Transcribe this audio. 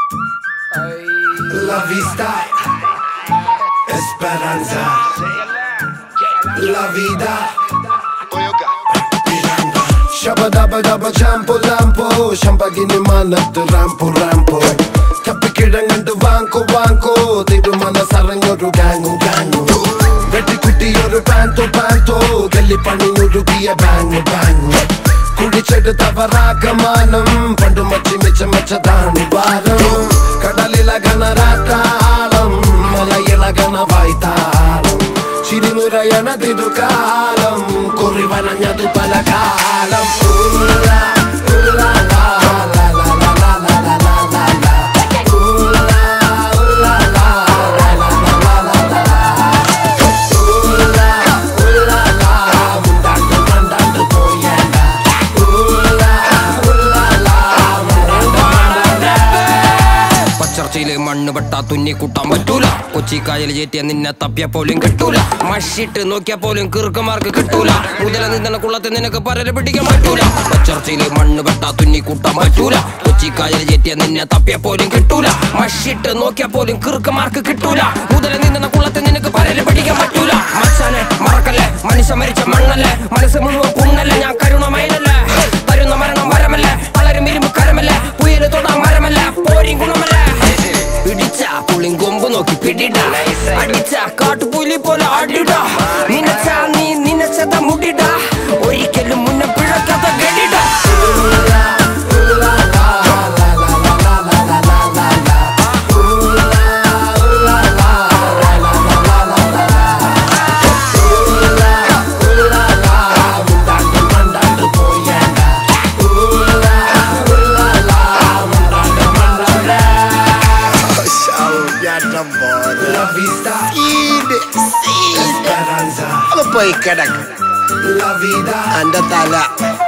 La vista, esperanza, la vida. Shabba dabba ജാമ്പോ ലാമ്പോ ശമ്പകിനി മാനത്ത് Rambo Rambo ചപ്പിക്കിഴങ്ങണ്ട് വാങ്കോ വാങ്കോ തിരുമനസറഞ്ഞൊരു ഗാങ്ങു ഗാങ്ങു വെട്ടിക്കുട്ടിയൊരു പാന്തോ പാന്തോ കല്ലിപ്പണിയൊരുകിയ ബാങ്ങു ബാങ്ങു കുടിച്ചെടുത്തവറാകമാനം പണ്ടു മച്ചി മിച്ച മെച്ചതാണ് ഭാരം കടലിലകണ രാത്താളം മലയിളകണ വായ്ത്താളം ചിരിനുരയണ തിരുകാലം കുറിവനഞ്ഞതു പല കാലം ഉള്ള, ഉള്ള, ലാ, ലാ, ലാ, ലാ, ലാ, ലാ, ലാ, ലാ, ലാ, ലാ. ഉള്ള, ഉള്ള, ലാ, ലാ, ലാ, ലാ, ലാ, ലാ, ലാ, ലാ. ഉള്ള, ഉള്ള, ലാ, മുണ്ടാണ്ട് മണ്ടാണ്ട് പോയേണ്ട. ഉള്ള, ഉള്ള, ലാ, മുണ്ടാണ്ട് മണ്ടാണ്ട് പച്ചർച്ചയില് മണ്ണ് വെട്ടാ തുന്നി കൂട്ടാൻ പറ്റൂല കൊച്ചിക്കായൽ ചേറ്റിയ നിന്നെ തപ്പിയ പോലും കിട്ടൂല മഷിട്ട് നോക്കിയ പോലും കിറുക്കമാർക്ക് കിട്ടൂല മുതല നിന്ന കുള്ളത്തെ നിനക്ക് പരല് പിടിക്കാൻ പറ്റൂല പച്ചർച്ചയില് മണ്ണ് വെട്ടാ തുന്നി കൂട്ടാൻ പറ്റൂല കൊച്ചിക്കായൽ ചേറ്റിയ നിന്നെ തപ്പിയ പോലും കിട്ടൂല മഷിട്ട് നോക്കിയ പോലും കിറുക്കമാർക്ക് കിട്ടൂല മുതല നിന്ന കുള്ളത്തെ നിനക്ക് പരല് പിടിക്കാൻ പറ്റൂല മച്ചാനെ മറക്കല്ലേ മനുഷ്യ മരിച്ച മണ്ണല്ലേ മനസ്സ് മുഴുവൻ പുണ്ണല്ലേ ഞാൻ കരുണമയിലല്ലേ തരുന്ന മരണം വരമല്ലേ പലരും ഇരുമ്പ് കരമല്ലേ പുയല് തൊടാൻ മരമല്ല പോരിൻ ഗുണമല്ലേ പിടിച്ച പുളിൻ കൊമ്പ് നോക്കി പിടിട അടിച്ച കാട്ടുപുലി പോലെ അടിട നിനച്ച നീ നിനച്ചത മുടിട ഒരിക്കലും മുന്നെ പിഴക്കാത്ത ഗടിട La vista, esperanza, അപ്പൊ പോയി കിടക്ക് la vida. എന്റെ തല